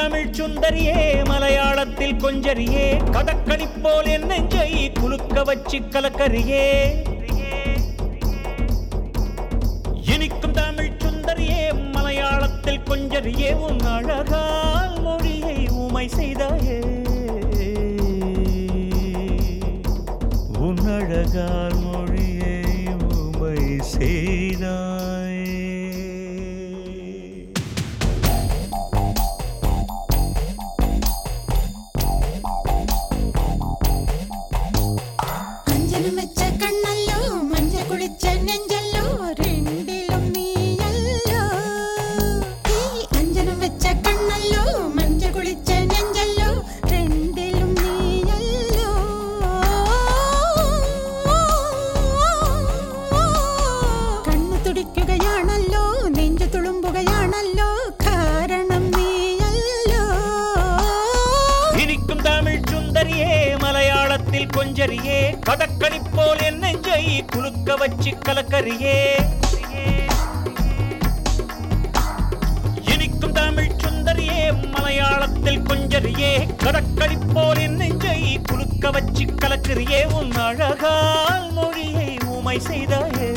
தமிழ் சுந்தரியே மலையாளத்தில் கொஞ்சரியே கடற்கனி போல் என் நெஞ்சை குலுக்க வச்சு கலக்கரியே இனிக்கும் தமிழ் சுந்தரியே மலையாளத்தில் கொஞ்சரியே உன் அழகால் மொழியை உமை செய்தாயே உன் அழகால் மொழியை உமை செய்தாயே അഞ്ജനം വെച്ച കണ്ണല്ലോ മഞ്ഞ കുളിച്ച നെഞ്ചല്ലോ രണ്ടിലും നീയല്ലോ ഈ അഞ്ജനം വെച്ച കണ്ണല്ലോ മഞ്ഞ കുളിച്ച നെഞ്ചല്ലോ രണ്ടിലും നീയല്ലോ കണ്ണു തുടിക്കുകയാണല്ലോ നെഞ്ചു തുളുമ്പുകയാണല്ലോ കാരണം നീയല്ലോ இனிக்கும் தமிழ் சுந்தரியே மலையாளத்தில் கொஞ்சரியே கடற்கனி போல் என் நெஞ்சை குலுக்க வச்சு கலக்கரியே இனிக்கும் தமிழ் சுந்தரியே மலையாளத்தில் கொஞ்சரியே கடற்கனி போல் என் நெஞ்சை குலுக்க வச்சு கலக்கரியே உன் அழகால் மொழியை உமை செய்தாயே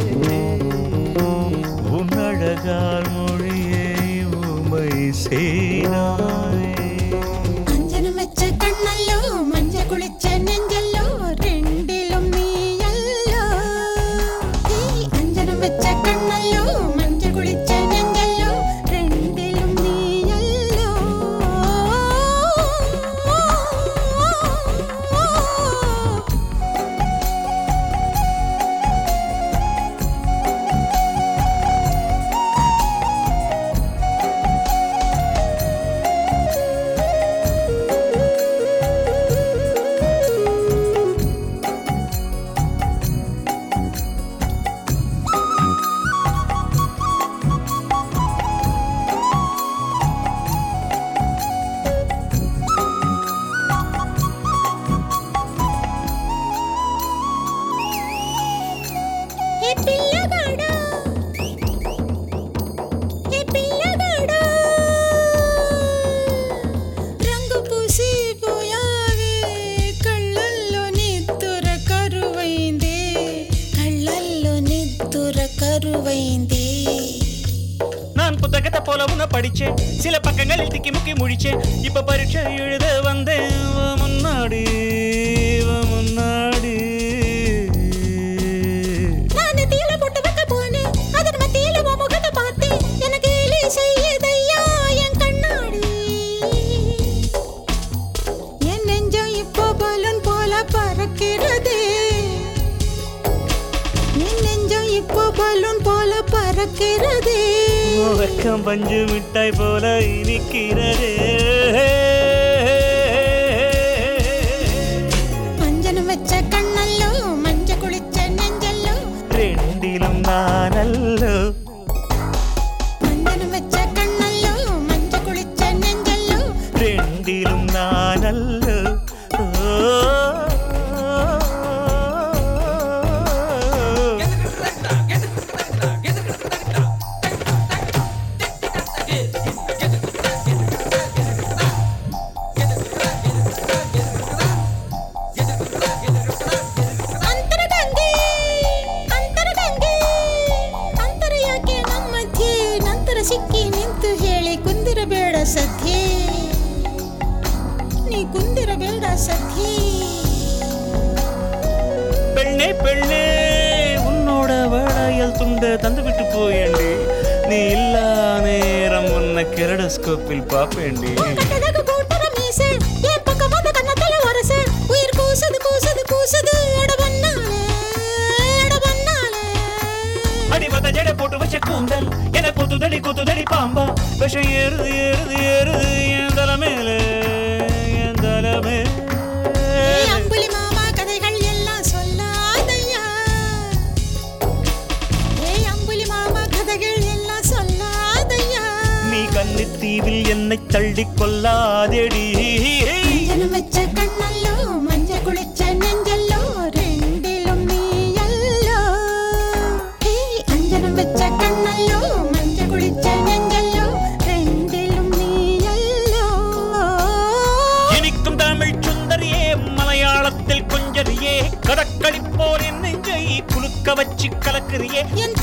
உன் அழகால் மொழியை உமை செய்தாயே അഞ്ജനം വെച്ച കണ്ണല്ലോ മഞ്ഞ കുളിച്ച നെഞ്ചല്ലോ രണ്ടിലും നീയല്ലോ ഈ അഞ്ജനം വെച്ച കണ്ണല്ലോ മഞ്ഞ കുളിച്ച നെഞ്ചല്ലോ രണ്ടിലും നീയല്ലോ ఏ పిల్లగాడా ఏ పిల్లగాడా రంగు పూసి పోయావే కళ్ళల్లో నిద్దుర కరువైందే కళ్ళల్లో నిద్దుర కరువైందే நான் புத்தகத்தை போல உன்னை படிச்சேன் சில பக்கங்களில் திக்கி முக்கி முழிச்சேன் இப்ப பரீட்சை எழுத வந்தேன் உன் முன்னாடி உன் முன்னாடி நான் தீல போட்டு வைக்க போனேன் அதன் மத்தியில உன் முகத்தை பார்த்தேன் எனக்கு இலி செய்யுதையா என் கண்ணாடி என் நெஞ்சம் இப்போ பலூன் போல பறக்கிறதே என் நெஞ்சம் இப்போ பலூன் போல பறக்கிறதே உன் வெக்கம் பஞ்சு மிட்டாய் போல இனிக்கிறதே அஞ்சனம் வச்ச கண்ணல்லோ மஞ்ச குளிச்ச நெஞ்சல்லோ ரெண்டிலும் நானல்லோ அஞ்சனம் வச்ச கண்ணல்லோ மஞ்ச குளிச்ச நெஞ்சல்லோ ரெண்டிலும் நானல்லோ ಅಂತರಗಂಗೆ ಅಂತರಗಂಗೆ ಅಂತರ ಯಾಕೆ ನಮ್ಮ ಮಧ್ಯೆ ನಂತರ ಸಿಕ್ಕಿ ನಿಂತು ಹೇಳಿ ಕುಂದಿರಬೇಡ ಸದ್ಯೆ ನೀ ಕುಂದಿರಬೇಡ ಸದ್ಯೆ பெண்ணே பெண்ணே உன்னோட வளையல் துண்ட தந்து விட்டு போயேண்டி நீ இல்லா நேரம் உன்னை கிரடஸ்கோப்பில் பாப்பேண்டி கட்டதகு கூட்டர மீசை என் பக்கம் வந்து கன்னத்துல ஒரசு உயிர் கூசுது கூசுது கூசுது எட பண்ணாலே எட பண்ணாலே அடிமத்த ஜடை போட்டு வச்ச கூந்தல் என குத்துதடி குத்துதடி பாம்பா விஷம் ஏறுது ஏறுது ஏறுது என் தலை மேல என் தலை ஏய் அம்புலி மாமா கதைகள் எல்லாம் சொல்லாதையா ஏய் அம்புலி மாமா கதைகள் எல்லாம் சொல்லாதையா நீ கன்னித்தீவில் என்னை தள்ளிக் கொல்லாதேடி அஞ்சனம் வச்ச கண்ணல்லோ மஞ்ச குளிச்ச நெஞ்சல்லோ ரெண்டிலும் நீயல்லோ ஏய் அஞ்சனம் வச்ச கண்ணல்லோ மஞ்ச குளிச்ச நெஞ்சல்லோ ரெண்டிலும் நீயல்லோ வச்சு கலக்குறியே என்